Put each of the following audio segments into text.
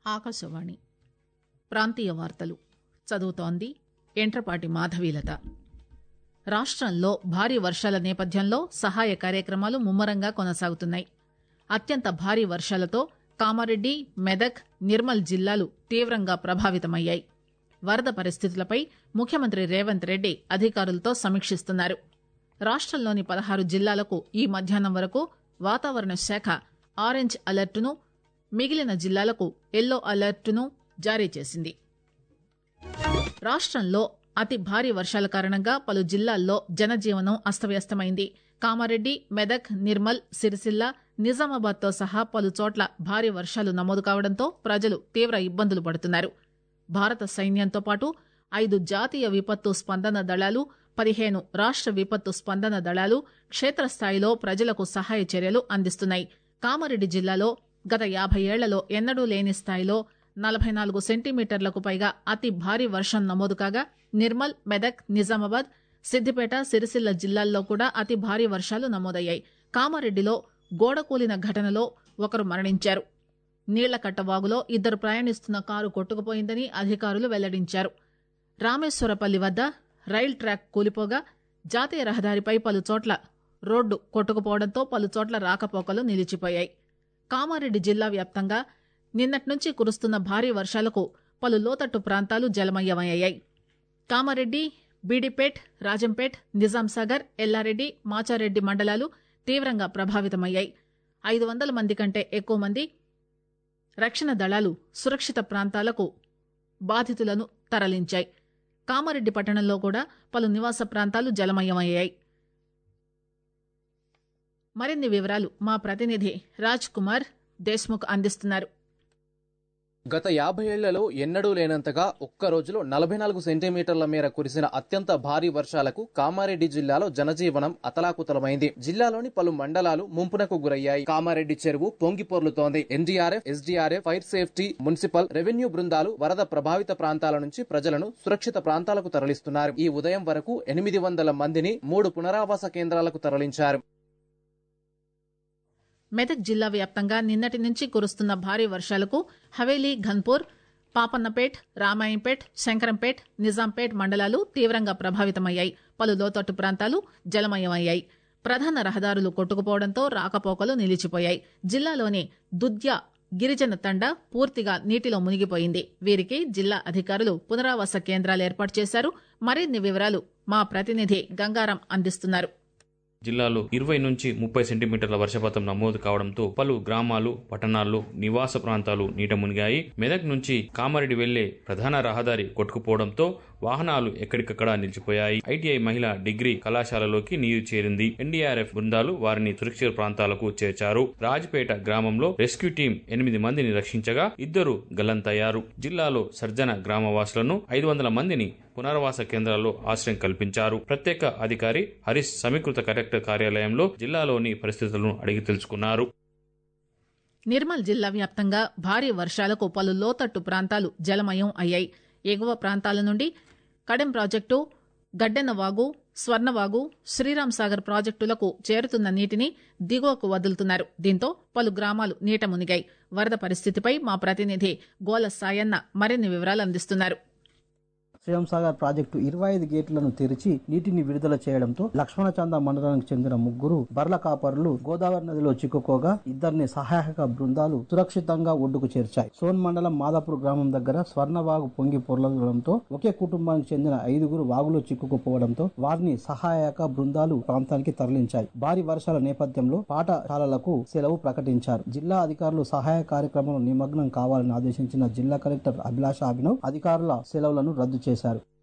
ఆకాశవాణి ప్రాంతీయ వార్తలు చదువుతోంది ఎంట్రపాటి మాధవీలత రాష్టంలో భారీ వర్షాల నేపథ్యంలో సహాయ కార్యక్రమాలు ముమ్మరంగా కొనసాగుతున్నాయి అత్యంత భారీ వర్షాలతో కామారెడ్డి మెదక్ నిర్మల్ జిల్లాలు తీవ్రంగా ప్రభావితమయ్యాయి వరద పరిస్థితులపై ముఖ్యమంత్రి రేవంత్ రెడ్డి అధికారులతో సమీక్షిస్తున్నారు రాష్టంలోని పదహారు జిల్లాలకు ఈ మధ్యాహ్నం వరకు వాతావరణ శాఖ ఆరెంజ్ అలర్టును మిగిలిన జిల్లాలకు ఎల్లో అలర్టును జారీ చేసింది రాష్టంలో అతి భారీ వర్షాల కారణంగా పలు జిల్లాల్లో జనజీవనం అస్తవ్యస్తమైంది కామారెడ్డి మెదక్ నిర్మల్ సిరిసిల్ల నిజామాబాద్ తో సహా పలు చోట్ల భారీ వర్షాలు నమోదు కావడంతో ప్రజలు తీవ్ర ఇబ్బందులు పడుతున్నారు భారత సైన్యంతో పాటు ఐదు జాతీయ విపత్తు స్పందన దళాలు పదిహేను రాష్ట విపత్తు స్పందన దళాలు క్షేత్రస్థాయిలో ప్రజలకు సహాయ చర్యలు అందిస్తున్నాయి కామారెడ్డి జిల్లాలో గత యాభై ఏళ్లలో ఎన్నడూ లేని స్థాయిలో నలభై నాలుగు సెంటీమీటర్లకు పైగా అతి భారీ వర్షం నమోదు కాగా నిర్మల్ మెదక్ నిజామాబాద్ సిద్దిపేట సిరిసిల్ల జిల్లాల్లో కూడా అతి భారీ వర్షాలు నమోదయ్యాయి కామారెడ్డిలో గోడ కూలిన ఘటనలో ఒకరు మరణించారు నీళ్లకట్ట వాగులో ఇద్దరు ప్రయాణిస్తున్న కారు కొట్టుకుపోయిందని అధికారులు వెల్లడించారు రామేశ్వరపల్లి వద్ద రైలు ట్రాక్ కూలిపోగా జాతీయ రహదారిపై పలు చోట్ల రోడ్డు కొట్టుకుపోవడంతో పలు చోట్ల రాకపోకలు నిలిచిపోయాయి కామారెడ్డి జిల్లా వ్యాప్తంగా నిన్నటి నుంచి కురుస్తున్న భారీ వర్షాలకు పలు లోతట్టు ప్రాంతాలు జలమయమయ్యాయి కామారెడ్డి బీడిపేట్ రాజంపేట్ నిజాంసాగర్ ఎల్లారెడ్డి మాచారెడ్డి మండలాలు తీవ్రంగా ప్రభావితమయ్యాయి ఐదు వందల మంది కంటే ఎక్కువ మంది రక్షణ దళాలు సురక్షిత ప్రాంతాలకు బాధితులను తరలించాయి కామారెడ్డి పట్టణంలో కూడా పలు నివాస ప్రాంతాలు జలమయమయ్యాయి మరిన్ని వివరాలు మా ప్రతినిధి రాజ్ కుమార్ దేశ్ముఖ్ అందిస్తున్నారు గత యాభై ఏళ్లలో ఎన్నడూ లేనంతగా ఒక్క రోజులో నలభై నాలుగు సెంటీమీటర్ల మేర కురిసిన అత్యంత భారీ వర్షాలకు కామారెడ్డి జిల్లాలో జనజీవనం అతలాకుతలమైంది జిల్లాలోని పలు మండలాలు ముంపునకు గురయ్యాయి కామారెడ్డి చెరువు పొంగి పొర్లుతోంది NDRF SDRF fire safety municipal revenue బృందాలు వరద ప్రభావిత ప్రాంతాల నుంచి ప్రజలను సురక్షిత ప్రాంతాలకు తరలిస్తున్నారు ఈ ఉదయం వరకు ఎనిమిది వందల మందిని మూడు పునరావాస కేంద్రాలకు తరలించారు మెదక్ జిల్లా వ్యాప్తంగా నిన్నటి నుంచి కురుస్తున్న భారీ వర్షాలకు హవేలీ ఘన్పూర్ పాపన్నపేట్ రామాయంపేట్ శంకరంపేట్ నిజాంపేట్ మండలాలు తీవ్రంగా ప్రభావితమయ్యాయి పలు లోతట్టు ప్రాంతాలు జలమయమయ్యాయి ప్రధాన రహదారులు కొట్టుకుపోవడంతో రాకపోకలు నిలిచిపోయాయి జిల్లాలోని దుద్య గిరిజన తండ పూర్తిగా నీటిలో మునిగిపోయింది వీరికి జిల్లా అధికారులు పునరావాస కేంద్రాలు ఏర్పాటు చేశారు మరిన్ని వివరాలు మా ప్రతినిధి గంగారం అందిస్తున్నారు జిల్లాలో ఇరవై నుంచి ముప్పై సెంటీమీటర్ల వర్షపాతం నమోదు కావడంతో పలు గ్రామాలు పట్టణాల్లో నివాస ప్రాంతాలు నీట మునిగాయి మెదక్ నుంచి కామారెడ్డి వెళ్లే ప్రధాన రహదారి కొట్టుకుపోవడంతో వాహనాలు ఎక్కడికక్కడ నిలిచిపోయాయి ఐటీఐ మహిళా డిగ్రీ కళాశాలలోకి నీరు చేరింది ఎన్డీఆర్ఎఫ్ బృందాలు వారిని సురక్షిత ప్రాంతాలకు చేర్చారు రాజ్పేట గ్రామంలో రెస్క్యూ టీం ఎనిమిది మందిని రక్షించగా ఇద్దరు గల్లంతయ్యారు జిల్లాలో సర్జన గ్రామవాసులను ఐదు వందల మందిని పునరావాస కేంద్రాల్లో ఆశ్రయం కల్పించారు ప్రత్యేక అధికారి హరీష్ సమీకృత కలెక్టర్ కార్యాలయంలో జిల్లాలోని పరిస్థితులను అడిగి తెలుసుకున్నారు నిర్మల్ జిల్లా వ్యాప్తంగా భారీ వర్షాలకు పలు లోతట్టు ప్రాంతాలు జలమయం అయ్యాయి ఎగువ ప్రాంతాల నుండి కడెం ప్రాజెక్టు గడ్డెన్నవాగు స్వర్ణవాగు శ్రీరామ్ సాగర్ ప్రాజెక్టులకు చేరుతున్న నీటిని దిగువకు వదులుతున్నారు దీంతో పలు గ్రామాలు నీట మునిగాయి వరద పరిస్థితిపై మా ప్రతినిధి గోల సాయన్న మరిన్ని వివరాలు అందిస్తున్నారు శ్రీరంసాగర్ ప్రాజెక్టు ఇరవై ఐదు గేట్లను తెరిచి నీటిని విడుదల చేయడంతో లక్ష్మణచంద మండలానికి చెందిన ముగ్గురు బర్ల కాపరులు గోదావరి నదిలో చిక్కుకోగా ఇద్దరిని సహాయక బృందాలు సురక్షితంగా ఒడ్డుకు చేర్చాయి సోన్ మండలం మాదాపూర్ గ్రామం దగ్గర స్వర్ణవాగు పొంగి పొరలడంతో ఒకే కుటుంబానికి చెందిన ఐదుగురు వాగులో చిక్కుకుపోవడంతో వారిని సహాయక బృందాలు ప్రాంతానికి తరలించాయి భారీ వర్షాల నేపథ్యంలో పాఠశాలలకు సెలవు ప్రకటించారు జిల్లా అధికారులు సహాయ కార్యక్రమంలో నిమగ్నం కావాలని ఆదేశించిన జిల్లా కలెక్టర్ అభిలాష అభినవ్ అధికారుల సెలవులను రద్దు చేశారు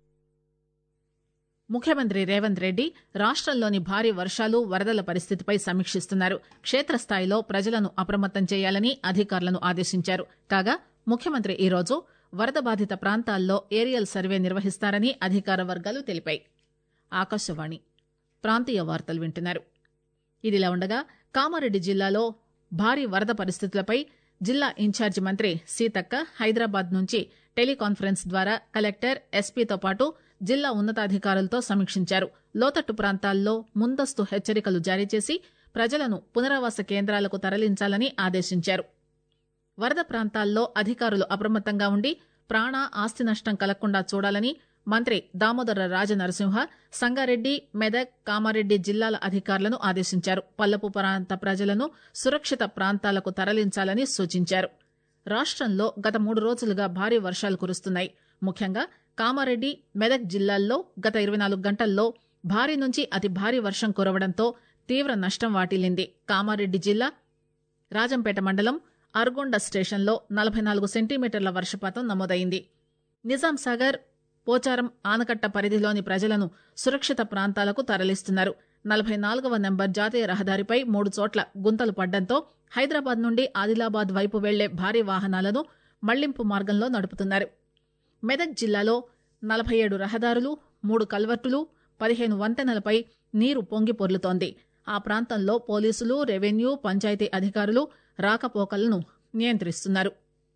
ముఖ్యమంత్రి రేవంత్ రెడ్డి రాష్టంలోని భారీ వర్షాలు వరదల పరిస్థితిపై సమీక్షిస్తున్నారు క్షేత్రస్థాయిలో ప్రజలను అప్రమత్తం చేయాలని అధికారులను ఆదేశించారు కాగా ముఖ్యమంత్రి ఈరోజు వరద బాధిత ప్రాంతాల్లో ఏరియల్ సర్వే నిర్వహిస్తారని అధికార వర్గాలు తెలిపాయి ఆకాశవాణి ప్రాంతీయ వార్తలు వింటున్నారు ఇదిలా ఉండగా కామారెడ్డి జిల్లాలో భారీ వరద పరిస్థితులపై జిల్లా ఇన్ఛార్జి మంత్రి సీతక్క హైదరాబాద్ నుంచి టెలికాన్ఫరెన్స్ ద్వారా కలెక్టర్ ఎస్పీతో పాటు జిల్లా ఉన్నతాధికారులతో సమీక్షించారు లోతట్టు ప్రాంతాల్లో ముందస్తు హెచ్చరికలు జారీ చేసి ప్రజలను పునరావాస కేంద్రాలకు తరలించాలని ఆదేశించారు వరద ప్రాంతాల్లో అధికారులు అప్రమత్తంగా ఉండి ప్రాణ ఆస్తి నష్టం కలగకుండా చూడాలని మంత్రి దామోదర రాజనరసింహ సంగారెడ్డి మెదక్ కామారెడ్డి జిల్లాల అధికారులను ఆదేశించారు పల్లపు ప్రాంత ప్రజలను సురక్షిత ప్రాంతాలకు తరలించాలని సూచించారు రాష్టంలో గత మూడు రోజులుగా భారీ వర్షాలు కురుస్తున్నాయి ముఖ్యంగా కామారెడ్డి మెదక్ జిల్లాల్లో గత ఇరవై నాలుగు గంటల్లో భారీ నుంచి అతి భారీ వర్షం కురవడంతో తీవ్ర నష్టం వాటిల్లింది కామారెడ్డి జిల్లా రాజంపేట మండలం అర్గొండ స్టేషన్లో నలభై నాలుగు సెంటీమీటర్ల వర్షపాతం నమోదైంది నిజాం సాగర్ పోచారం ఆనకట్ట పరిధిలోని ప్రజలను సురక్షిత ప్రాంతాలకు తరలిస్తున్నారు నలభై నాలుగవ నెంబర్ జాతీయ రహదారిపై మూడు చోట్ల గుంతలు పడ్డంతో హైదరాబాద్ నుండి ఆదిలాబాద్ వైపు వెళ్లే భారీ వాహనాలను మళ్లింపు మార్గంలో నడుపుతున్నారు మెదక్ జిల్లాలో నలభై ఏడు రహదారులు మూడు కల్వర్టులు పదిహేను వంతెనలపై నీరు పొంగి పొర్లుతోంది ఆ ప్రాంతంలో పోలీసులు రెవెన్యూ పంచాయతీ అధికారులు రాకపోకలను నియంత్రిస్తున్నారు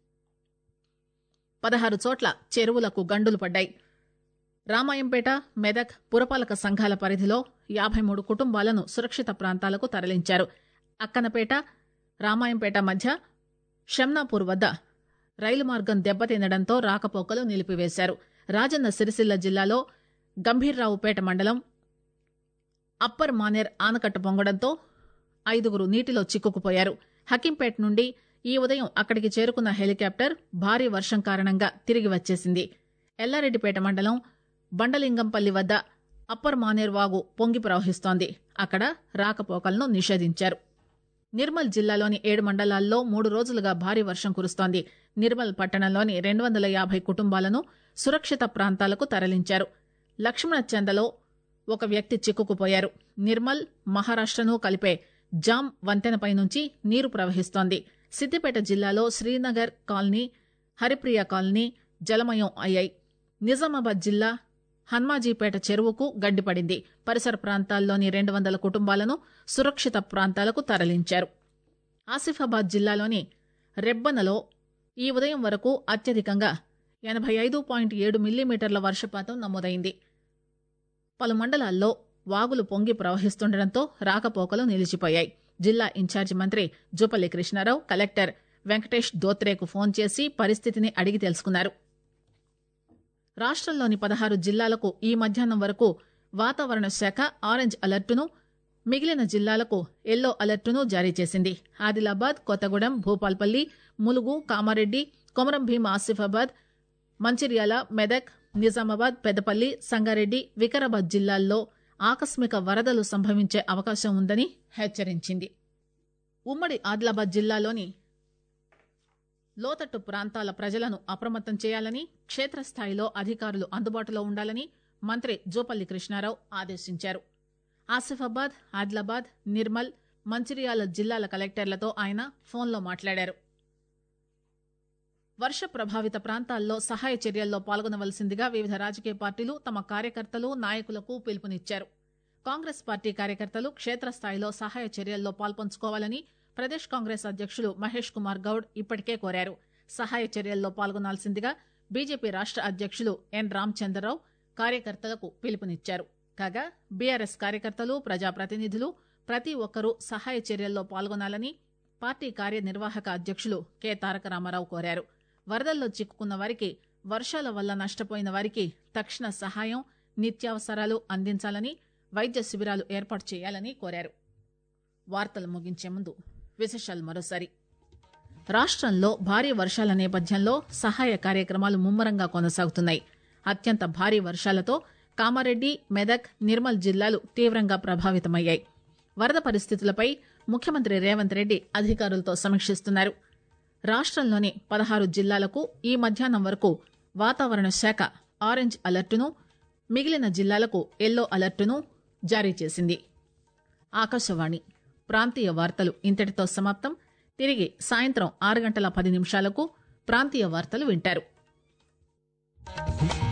పదహారు చోట్ల చెరువులకు గండులు పడ్డాయి రామాయంపేట మెదక్ పురపాలక సంఘాల పరిధిలో యాభై మూడు కుటుంబాలను సురక్షిత ప్రాంతాలకు తరలించారు అక్కనపేట రామాయంపేట మధ్య షమ్నాపూర్ వద్ద రైలు మార్గం దెబ్బతినడంతో రాకపోకలు నిలిపివేశారు రాజన్న సిరిసిల్ల జిల్లాలో గంభీర్రావుపేట మండలం అప్పర్ మానేర్ ఆనకట్ట పొంగడంతో ఐదుగురు నీటిలో చిక్కుకుపోయారు హకీంపేట నుండి ఈ ఉదయం అక్కడికి చేరుకున్న హెలికాప్టర్ భారీ వర్షం కారణంగా తిరిగి వచ్చేసింది ఎల్లారెడ్డిపేట మండలం బండలింగంపల్లి వద్ద అప్పర్ మానేర్ వాగు పొంగి ప్రవహిస్తోంది అక్కడ రాకపోకలను నిషేధించారు నిర్మల్ జిల్లాలోని ఏడు మండలాల్లో మూడు రోజులుగా భారీ వర్షం కురుస్తోంది నిర్మల్ పట్టణంలోని రెండు వందల యాభై కుటుంబాలను సురక్షిత ప్రాంతాలకు తరలించారు లక్ష్మణచందలో ఒక వ్యక్తి చిక్కుకుపోయారు నిర్మల్ మహారాష్టను కలిపే జామ్ వంతెనపై నుంచి నీరు ప్రవహిస్తోంది సిద్దిపేట జిల్లాలో శ్రీనగర్ కాలనీ హరిప్రియ కాలనీ జలమయం అయ్యాయి నిజామాబాద్ జిల్లా హన్మాజీపేట చెరువుకు గడ్డిపడింది పరిసర ప్రాంతాల్లోని రెండు వందల కుటుంబాలను సురక్షిత ప్రాంతాలకు తరలించారు ఆసిఫాబాద్ జిల్లాలోని రెబ్బనలో ఈ ఉదయం వరకు అత్యధికంగా ఎనభై ఐదు పాయింట్ ఏడు మిల్లీమీటర్ల వర్షపాతం నమోదైంది పలు మండలాల్లో వాగులు పొంగి ప్రవహిస్తుండటంతో రాకపోకలు నిలిచిపోయాయి జిల్లా ఇన్ఛార్జి మంత్రి జూపల్లి కృష్ణారావు కలెక్టర్ వెంకటేష్ దోత్రేకు ఫోన్ చేసి పరిస్థితిని అడిగి తెలుసుకున్నారు రాష్టంలోని పదహారు జిల్లాలకు ఈ మధ్యాహ్నం వరకు వాతావరణ శాఖ ఆరెంజ్ అలర్టును మిగిలిన జిల్లాలకు ఎల్లో అలర్టును జారీ చేసింది ఆదిలాబాద్ కొత్తగూడెం భూపాల్పల్లి ములుగు కామారెడ్డి కొమరం భీం ఆసిఫాబాద్ మంచిర్యాల మెదక్ నిజామాబాద్ పెద్దపల్లి సంగారెడ్డి వికారాబాద్ జిల్లాల్లో ఆకస్మిక వరదలు సంభవించే అవకాశం ఉందని హెచ్చరించింది ఉమ్మడి ఆదిలాబాద్ జిల్లాలోని లోతట్టు ప్రాంతాల ప్రజలను అప్రమత్తం చేయాలని క్షేత్రస్థాయిలో అధికారులు అందుబాటులో ఉండాలని మంత్రి జూపల్లి కృష్ణారావు ఆదేశించారు ఆసిఫాబాద్ ఆదిలాబాద్ నిర్మల్ మంచిర్యాల జిల్లాల కలెక్టర్లతో ఆయన ఫోన్లో మాట్లాడారు వర్ష ప్రభావిత ప్రాంతాల్లో సహాయ చర్యల్లో పాల్గొనవలసిందిగా వివిధ రాజకీయ పార్టీలు తమ కార్యకర్తలు నాయకులకు పిలుపునిచ్చారు కాంగ్రెస్ పార్టీ కార్యకర్తలు క్షేత్రస్థాయిలో సహాయ చర్యల్లో పాల్పంచుకోవాలని ప్రదేశ్ కాంగ్రెస్ అధ్యక్షులు మహేష్ కుమార్ గౌడ్ ఇప్పటికే కోరారు సహాయ చర్యల్లో పాల్గొనాల్సిందిగా బీజేపీ రాష్ట అధ్యక్షులు ఎన్ రామచంద్రరావు కార్యకర్తలకు పిలుపునిచ్చారు కాగా బీఆర్ఎస్ కార్యకర్తలు ప్రజాప్రతినిధులు ప్రతి ఒక్కరూ సహాయ చర్యల్లో పాల్గొనాలని పార్టీ కార్యనిర్వాహక అధ్యక్షులు కె తారక రామారావు కోరారు వరదల్లో చిక్కుకున్న వారికి వర్షాల వల్ల నష్టపోయిన వారికి తక్షణ సహాయం నిత్యావసరాలు అందించాలని వైద్య శిబిరాలు ఏర్పాటు చేయాలని కోరారు వార్తలు ముగించే ముందు విశేషాలు మరోసారి రాష్టంలో భారీ వర్షాల నేపథ్యంలో సహాయ కార్యక్రమాలు ముమ్మరంగా కొనసాగుతున్నాయి అత్యంత భారీ వర్షాలతో కామారెడ్డి మెదక్ నిర్మల్ జిల్లాలు తీవ్రంగా ప్రభావితమయ్యాయి వరద పరిస్థితులపై ముఖ్యమంత్రి రేవంత్ రెడ్డి అధికారులతో సమీక్షిస్తున్నారు రాష్టంలోని పదహారు జిల్లాలకు ఈ మధ్యాహ్నం వరకు వాతావరణ శాఖ ఆరెంజ్ అలర్టును మిగిలిన జిల్లాలకు ఎల్లో అలర్టును జారీ చేసింది ఆకాశవాణి ప్రాంతీయ వార్తలు ఇంతటితో సమాప్తం తిరిగి సాయంత్రం ఆరు గంటల పది నిమిషాలకు ప్రాంతీయ వార్తలు వింటారు